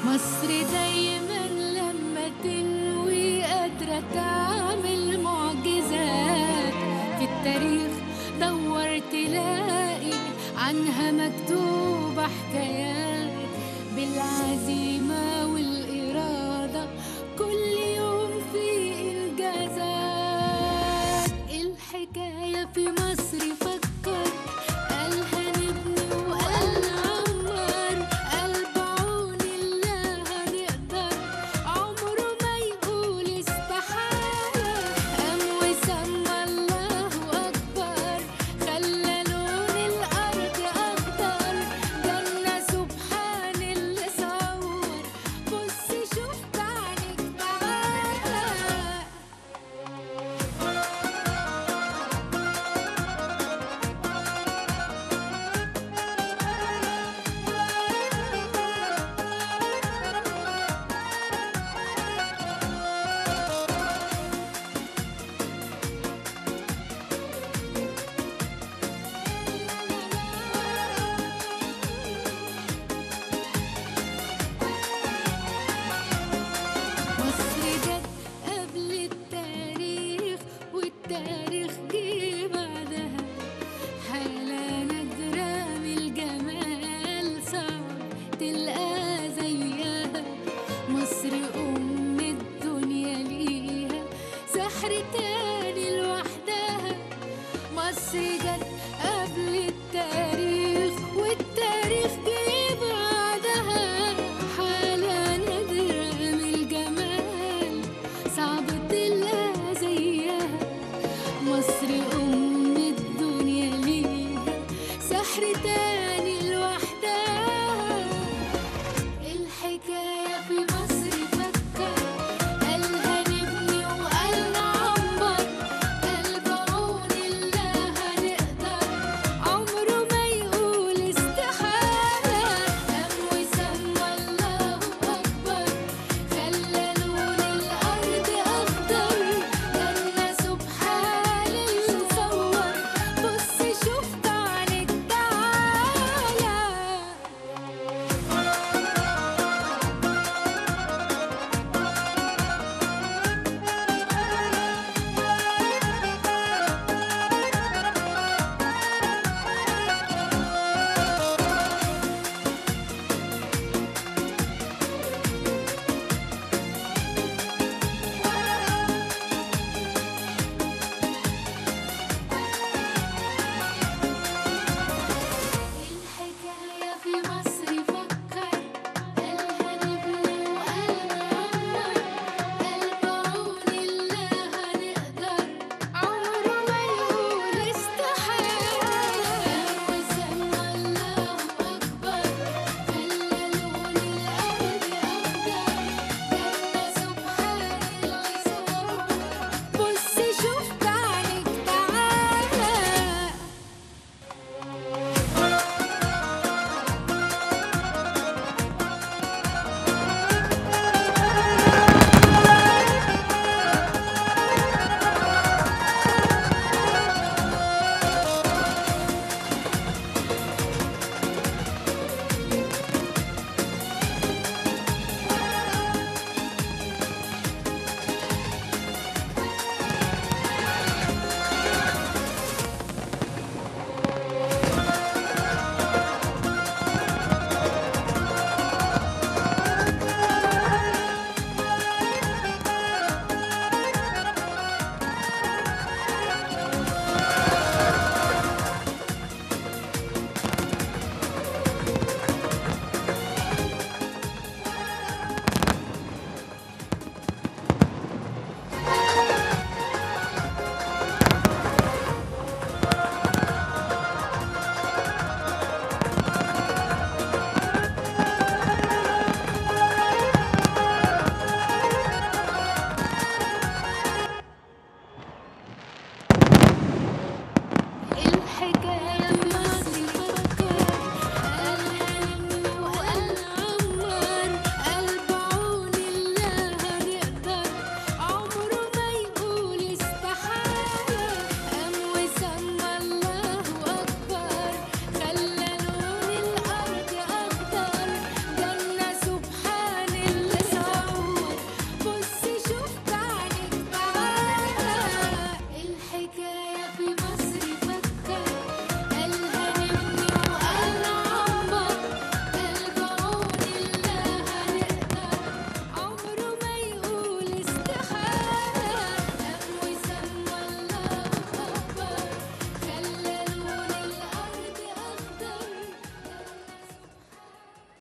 مصر دايما لما تنوي قادرة تعمل معجزات في التاريخ دور تلاقي عنها مكتوبة حكايات بالعزيمة والإرادة كل يوم في إنجازات الحكاية في مصر فكر قالها نبني وقال نعمر قال بعون الله هنقدر عمره ما يقول استحالة قام وسمى الله أكبر خلى لون الأرض أخضر جنة سبحان اللي صور بص شوف بعينك تعالى مصر جت قبل التاريخ والتاريخ جه بعدها حالة نادرة من الجمال صعب تلقى